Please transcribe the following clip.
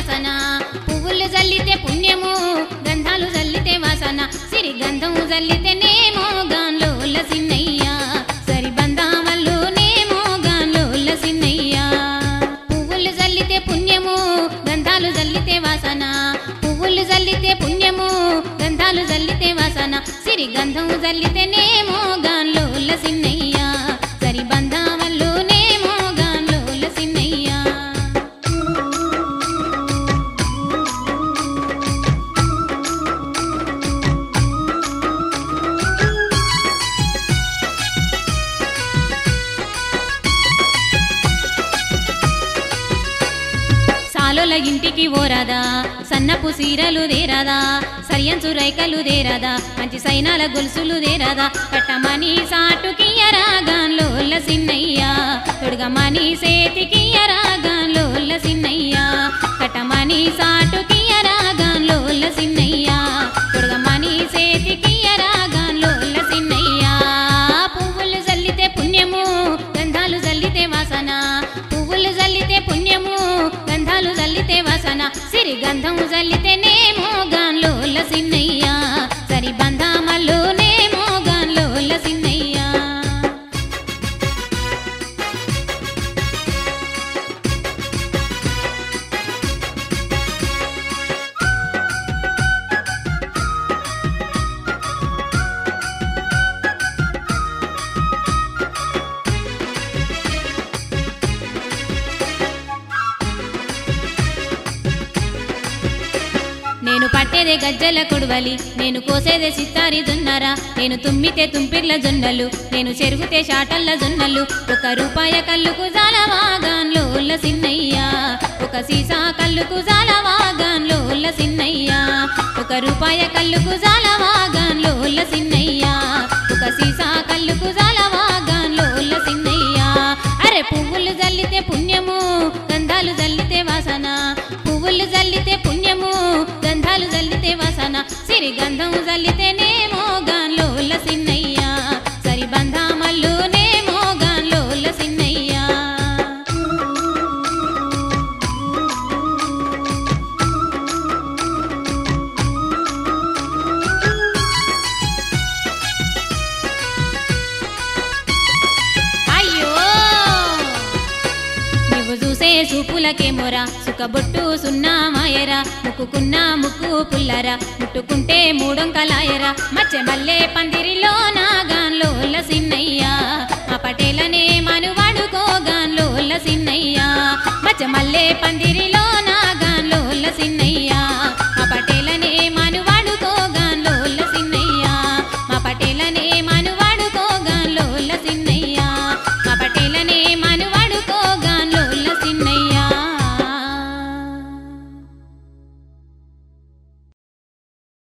వాసన పువ్వులు జల్లితే పుణ్యము గంధాలు జల్లితే వాసన సిరి గంధం జల్లితేనేమో గాన్లో సిన్నయ్య సరి బంధామల్లు నేమో గాన్లో సిన్నయ్య పువ్వులు జల్లితే పుణ్యము గంధాలు జల్లితే వాసన పువ్వులు జల్లితే పుణ్యము గంధాలు జల్లితే వాసన సిరి గంధం జల్లితేనేమో గాన్లో సిన్నయ్య సరి బంధామల్లు నేమో గాన్లో సిన్నయ్య సాలోల ఇంటికి ఓరాదా సన్నపు సీరలు దేరాదా సరియంచు రైకలు దేరాదా మంచి సైనాల గొలుసులు దేరాదా కట్టమని సాటుకియ్యరా గాన్లోల సిన్నయ్యా తొడగమని సేతికియ్యరా గాన్లోల సిన్నయ్యా కట్టమని సాటుకియ్యరా గాన్లోల సిన్నయ్యా తొడగమని సేతికియ్యరా గాన్లోల సిన్నయ్యా పువ్వులు జల్లితే పుణ్యము గంధాలు జల్లితే వాసన పువ్వులు జల్లితే పుణ్యము గంధాలు జల్లితే వాసన సిరి గంధం జల్లితేనేమో గాన్లోల సిన్నయ్య సరి బంధామల్లోనేమో గాన్లోల సిన్నయ్య నేను పట్టేదే గజ్జల కొడవలి నేను కోసేదే సిత్తారి జొన్నరా నేను తుమ్మితే తుంపిర్ల జొన్నలు నేను చెరుగుతే షాటల్ల జొన్నలు ఒక రూపాయ కల్లుకు జాలవాగాన్లో ఉల్ల సిన్నయ్యా ఒక సీసా కల్లుకు జాలవాగాన్లో ఉల్ల సిన్నయ్యా ఒక రూపాయ కల్లుకు జాలవాగాన్లో ఉల్ల సిన్నయ్యా ఒక సీసా కల్లుకు జాలవాగాన్లో ఉల్ల సిన్నయ్యా అరే పువ్వులు జల్లితే పుణ్యము గంధాలు జల్లితే వాసన పువ్వులు జల్లితే పుణ్యము గంధాలు జల్లితే వాసన సిరి గంధం జల్లితేనేమో గాన్లో సిన్నయ్యా సరి బంధామల్లునేమో గాన్లో సిన్నయ్యా అయ్యో నువ్వు చూసే చూపులకే మొర సుఖబొట్టు సున్నా మాయరా ముక్కుకున్న ముక్కు పుల్లరా ముట్టుకుంటే మూడొంకలాయరా మచ్చ మల్లె పందిరిలో నాగాన్లో సిన్నయ్యా మా పటేల